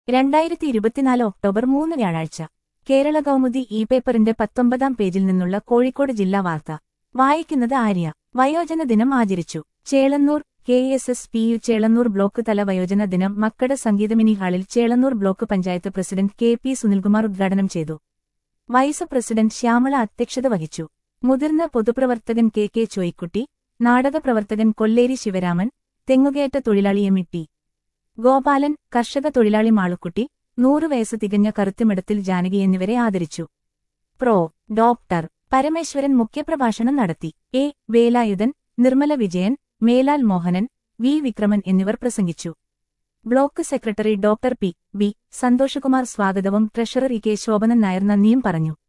രണ്ടായിരത്തി ഇരുപത്തിനാല് ഒക്ടോബർ മൂന്ന് വ്യാഴാഴ്ച കേരള കൗമുദി ഇ പേപ്പറിന്റെ പത്തൊമ്പതാം പേജിൽ നിന്നുള്ള കോഴിക്കോട് ജില്ലാ വാർത്ത വായിക്കുന്നത് ആര്യ വയോജന ദിനം ആചരിച്ചു Chelannur K S S P U Chelannur block തല വയോജന ദിനം മക്കട സംഗീതമിനി ഹാളിൽ Chelannur block panchayat president K P Sunilkumar ഉദ്ഘാടനം ചെയ്തു വൈസ് പ്രസിഡന്റ് ശ്യാമള അധ്യക്ഷത വഹിച്ചു മുതിർന്ന പൊതുപ്രവർത്തകൻ കെ കെ ചോയ്ക്കുട്ടി നാടകപ്രവർത്തകൻ കൊല്ലേരി ശിവരാമൻ തെങ്ങുകയറ്റ തൊഴിലാളി എം ഇ ടി ഗോപാലൻ കർഷക തൊഴിലാളി മാളുക്കുട്ടി നൂറു വയസ്സ് തികഞ്ഞ കറുത്തിമിടത്തിൽ ജാനകി എന്നിവരെ ആദരിച്ചു പ്രോ ഡോക്ടർ പരമേശ്വരൻ മുഖ്യപ്രഭാഷണം നടത്തി എ വേലായുധൻ നിർമ്മല വിജയൻ മേലാൽ മോഹനൻ വി വിക്രമൻ എന്നിവർ പ്രസംഗിച്ചു block secretary doctor P V Santhoshkumar സ്വാഗതവും treasurer E K Shobhanan Nair നന്ദിയും പറഞ്ഞു